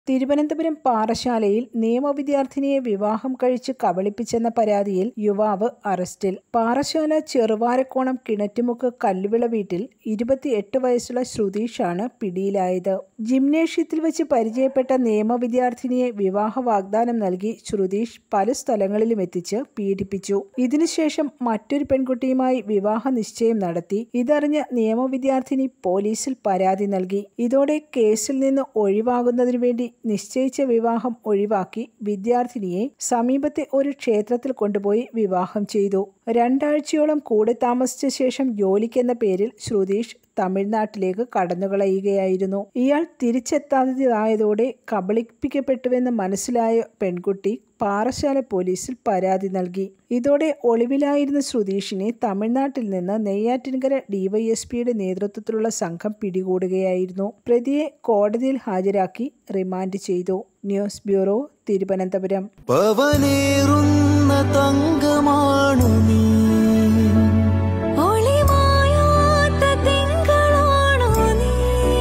തിരുവനന്തപുരം പാറശാലയിൽ നിയമവിദ്യാർത്ഥിനിയെ വിവാഹം കഴിച്ച് കബളിപ്പിച്ചെന്ന പരാതിയിൽ യുവാവ് അറസ്റ്റിൽ പാറശാല ചെറുവാരക്കോണം കിണറ്റുമുക്ക് കല്ലുവിള വീട്ടിൽ ഇരുപത്തിയെട്ട് വയസ്സുള്ള ശ്രുതീഷാണ് പിടിയിലായത് ജിംനേഷ്യത്തിൽ വെച്ച് പരിചയപ്പെട്ട നിയമവിദ്യാർത്ഥിനിയെ വിവാഹ വാഗ്ദാനം നൽകി ശ്രുതീഷ് പല സ്ഥലങ്ങളിലും എത്തിച്ച് പീഡിപ്പിച്ചു ഇതിനുശേഷം മറ്റൊരു പെൺകുട്ടിയുമായി വിവാഹ നിശ്ചയം നടത്തി ഇതറിഞ്ഞ നിയമവിദ്യാർത്ഥിനി പോലീസിൽ പരാതി നൽകി ഇതോടെ കേസിൽ നിന്ന് ഒഴിവാകുന്നതിനു വേണ്ടി നിശ്ചയിച്ച വിവാഹം ഒഴിവാക്കി വിദ്യാർത്ഥിനിയെ സമീപത്തെ ഒരു ക്ഷേത്രത്തിൽ കൊണ്ടുപോയി വിവാഹം ചെയ്തു രണ്ടാഴ്ചയോളം കൂടെ താമസിച്ച ശേഷം ജോലിക്കെന്ന പേരിൽ ശ്രുതീഷ് തമിഴ്നാട്ടിലേക്ക് കടന്നുകളയുകയായിരുന്നു ഇയാൾ തിരിച്ചെത്താത്തതായതോടെ കബളിപ്പിക്കപ്പെട്ടുവെന്ന് മനസ്സിലായ പെൺകുട്ടി പാറശാല പോലീസിൽ പരാതി നൽകി ഇതോടെ ഒളിവിലായിരുന്ന ശ്രുതീഷിനെ തമിഴ്നാട്ടിൽ നിന്ന് നെയ്യാറ്റിൻകര ഡിവൈഎസ്പിയുടെ നേതൃത്വത്തിലുള്ള സംഘം പിടികൂടുകയായിരുന്നു പ്രതിയെ കോടതിയിൽ ഹാജരാക്കി റിമാൻഡ് ചെയ്തു ന്യൂസ് ബ്യൂറോ തിരുവനന്തപുരം പവനേറുന്ന തങ്കമാണു നീ ഒളിമായാത്ത തിങ്കളാണോ നീ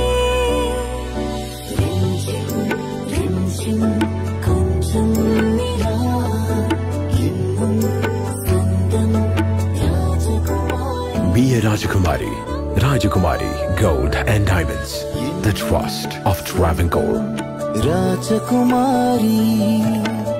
രഞ്ജിം രഞ്ജിം കൊഞ്ചം നിലാ എന്നും സ്വന്തം രാജകുമാരി Be a Rajakumari. Rajakumari Gold and Diamonds. The trust of Travancore. രാജകുമാരി